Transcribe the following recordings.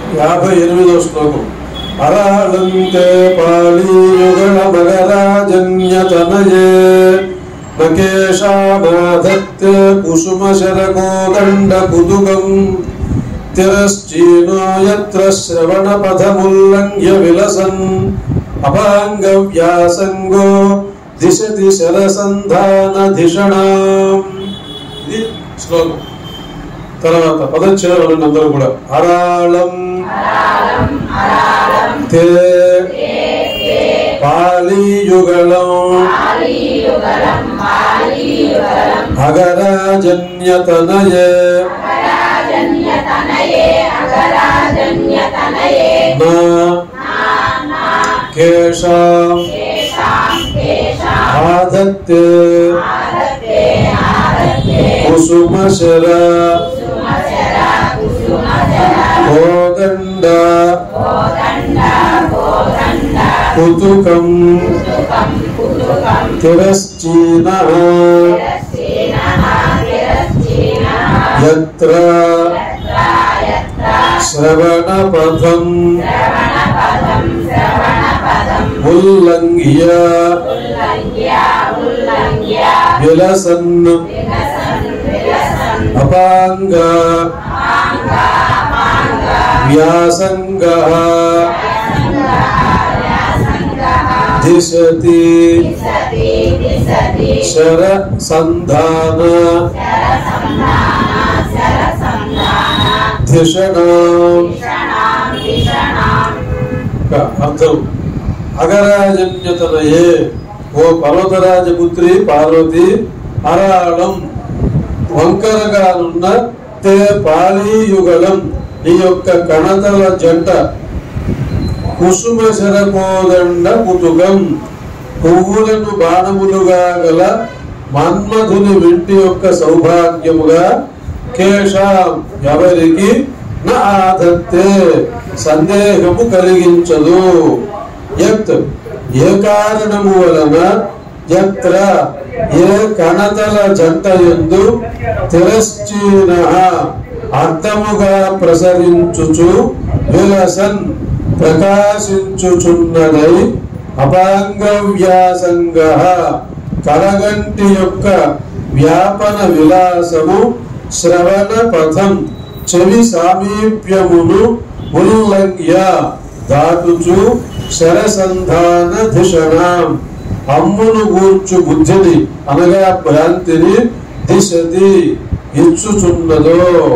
యాభై ఎనిమిదో శ్లోకం అరాళంతే పాళీయుగళ మగరాజన్యతనయే నకేశానాధత్తే కుసుమ శరకోదండ కుదుగం తిరశ్చీనో యత్ర శ్రవణ పథముల్లంఘ్య విలసన్ అపాంగ వ్యాసంగో దిశతి శరసంధాన ధిషణాం ఇది శ్లోకం తర్వాత పదచ్ఛేదం అందరూ కూడా అరాళం తే పాళీయుగళం అగరాజన్యతనయే నా కేశాం ఆదత్తే కుసుమశర కోదండ కుతుకం తిరశ్చీన యత్ర శ్రవణపథం ఉల్లంఘ్య విలసన్ అపాంగ వ్యాసంగ దిశతి శర సంధాన ధిషణం యొక్క అర్థం అగరాజన్యతనయే ఓ పర్వతరాజపుత్రి పార్వతి అరాళం వంకరగానున్న తే పాళీయుగలం నీ యొక్క కణతల జంట కుసుమ శరకోదండ కుతుకం పువ్వులను బాణములుగా గల మన్మధుని వెంటి యొక్క సౌభాగ్యముగా కేశాం ఎవరికి నా ఆదత్తే సందేహము కలిగించదు యత్ ఏ కారణము వలన యత్ర ఏ కణతల జంట ఎందు తిరశ్చీన అర్థముగా ప్రసరించుచు విలసన్ ప్రకాశించుచున్నదై అపాంగ వ్యాసంగ కరగంటి యొక్క వ్యాపన విలాసము శ్రవణ పథం చెవి సామీప్యమును ఉల్లంఘ్య దాటుచు శరసంధాన ధిషణం అమ్మును గూర్చు బుద్ధిని అనగా భ్రాంతిని దిశతి ఇచ్చుచున్నదో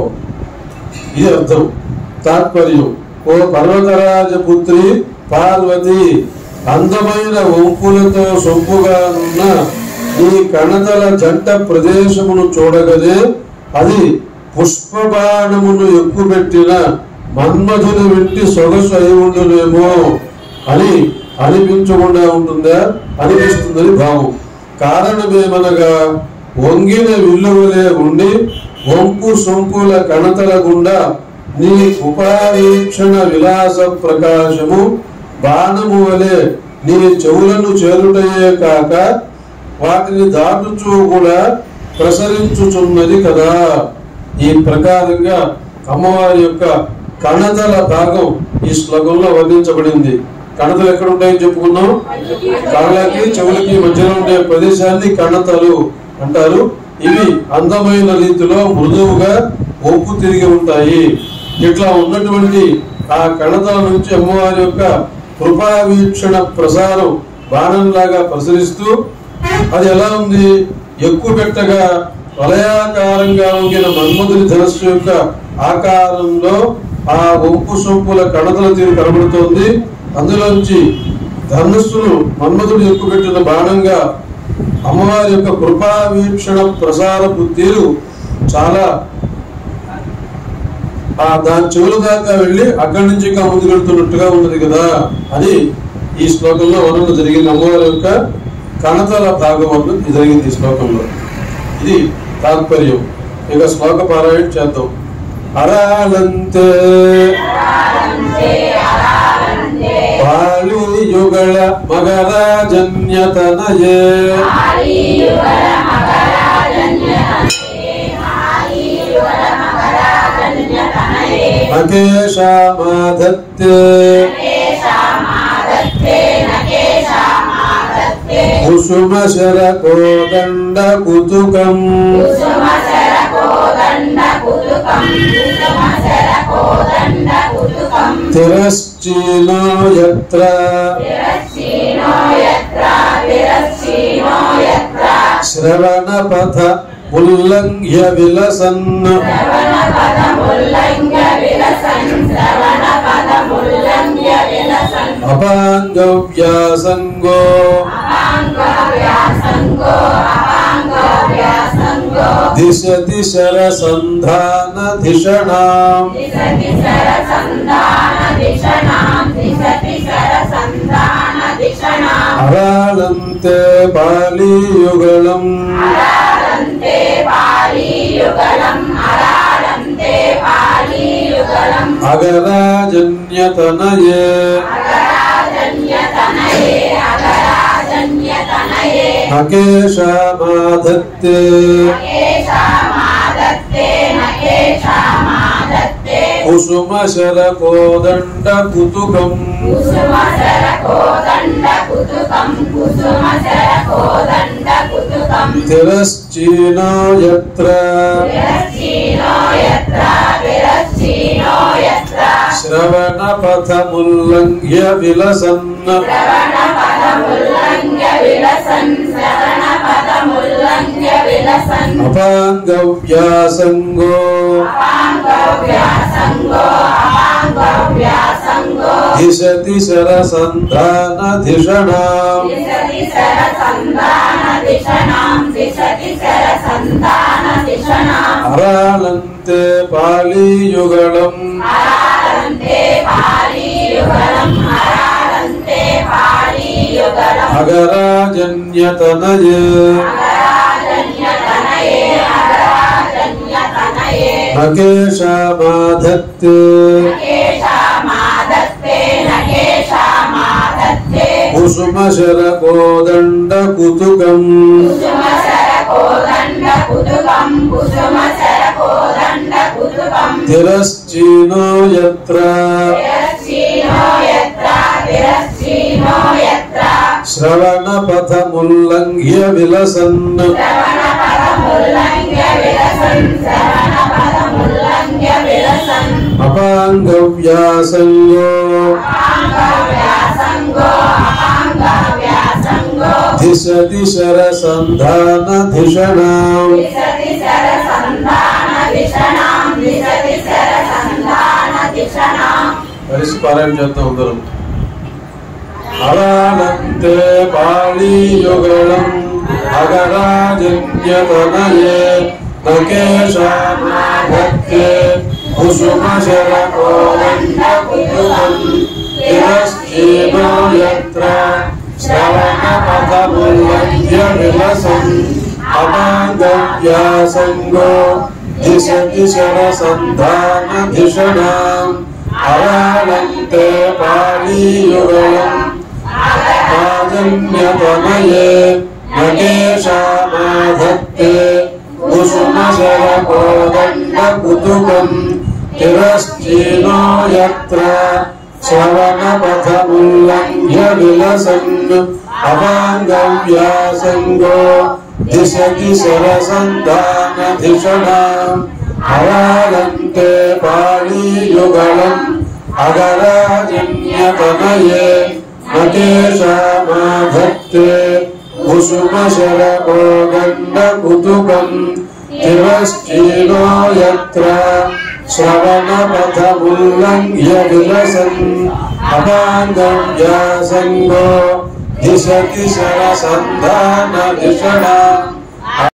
ఇది అర్థం తాత్పర్యం ఓ పర్వతరాజ పుత్రి పార్వతి అందమైన వంపులతో సొంపుగానున్న ఈ కణతల జంట ప్రదేశమును చూడగనే అది పుష్పబాణమును ఎక్కుపెట్టిన మన్మధుని వెంటి సొగసు అయి ఉండునేమో అని అనిపించకుండా ఉంటుందా అనిపిస్తుందని భావం కారణమేమనగా వంగిన విల్లువలే ఉండి వంపు సొంపుల కణతల గుండా నీ ఉపావీక్షణ విలాస ప్రకాశము బాణము వలె నీ చెవులను చేరుటయే కాక వాటిని దాటుచూ కూడా ప్రసరించుచున్నది కదా ఈ ప్రకారంగా అమ్మవారి యొక్క కణతల భాగం ఈ శ్లోకంలో వర్ణించబడింది కణతలు ఎక్కడ ఉంటాయని చెప్పుకున్నాం కళ్ళకి చెవులకి మధ్యలో ఉండే ప్రదేశాన్ని కణతలు అంటారు ఇవి అందమైన రీతిలో మృదువుగా ఒప్పు తిరిగి ఉంటాయి ఇట్లా ఉన్నటువంటి ఆ కణతల నుంచి అమ్మవారి యొక్క కృపా వీక్షణ ప్రసారం బాణంలాగా ప్రసరిస్తూ అది ఎలా ఉంది ఎక్కువ పెట్టగా వలయాకారంగా ఉంగిన మన్మధుని ధనస్సు యొక్క ఆకారంలో ఆ వంపు సొంపుల కణతల తీరు కనబడుతోంది అందులోంచి ధనుస్సును మన్మధుడు ఎక్కువ పెట్టిన బాణంగా అమ్మవారి యొక్క కృపా వీక్షణ ప్రసారపు తీరు చాలా ఆ దాని చెవుల దాకా వెళ్ళి అక్కడి నుంచి ఇంకా ముందుకు వెళ్తున్నట్టుగా ఉన్నది కదా అని ఈ శ్లోకంలో వర్ణన జరిగింది అమ్మవారి యొక్క కణతల భాగం వర్ణన జరిగింది ఈ శ్లోకంలో ఇది తాత్పర్యం ఇక శ్లోక పారాయణ చేద్దాం అరాళంతే పాళీయుగళ మగరాజన్యతనయే నకేశామాధత్తే కుసుమశరకోదండ కుతుకం తిరశ్చీనో యత్ర శ్రవణపథ ఉల్లంఘ్య విలసన్ అపాంగవ్యాసంగో దిశతి శరసంధాన ధిషణాం అరాళంతే పాలీయుగళం అగరాజన్యతనయే నకేశామాధత్తే కుసుమశరకోదండ కుతుకం తిరశ్చీనో యత్ర శ్రవణపథముల్లంఘ్య విలసన్ అపాంగవ్యాసంగో దిశతి శరసంధాన ధిషణాం అరాళంతే పాలీయుగళం అగరాజన్యతనయే నకేశామాధత్తే కుసుమశరకోదండ కుతుకం తిరశ్చీనో యత్ర శ్రవణపథముల్లంఘ్య విలసన్ అపాంగవ్యాసంగో దిశతి శరసంధాన ధిషణాం కలిసి పారాయణ చేద్దాం అందరం అరానంతే పాళీయుగళం అగరాజన్యతనయే నకేశాభక్తే కుసుమశరకోదండకుతుకం తిరశ్చీనో యత్ర శ్రవణపథముల్లంఘ్య విలసం అమాంగవ్యాసంగో దిశతి శరసంధాన ధిషణాం అరాళంతే పాళీయుగళం ఆజన్యతనయే నకేశామాధత్తే కుసుమశరకోదండ కుతుకం తిరశ్చీనో యత్ర శ్రవణపథముల్లంఘ్య విలసన్ అపాంగవ్యాసంగో దిశతి శరసంధాన ధిషణాం అరాళంతే పాళీయుగళం అగరాజన్యతనయే నకేశామాధత్తే కుసుమశరకోదండ కుతుకం తిరశ్చీనో యత్ర శ్రవణపథముల్లంఘ్య విలసన్ అపాంగవ్యాసంగో దిశతి శరసంధాన ధిషణాం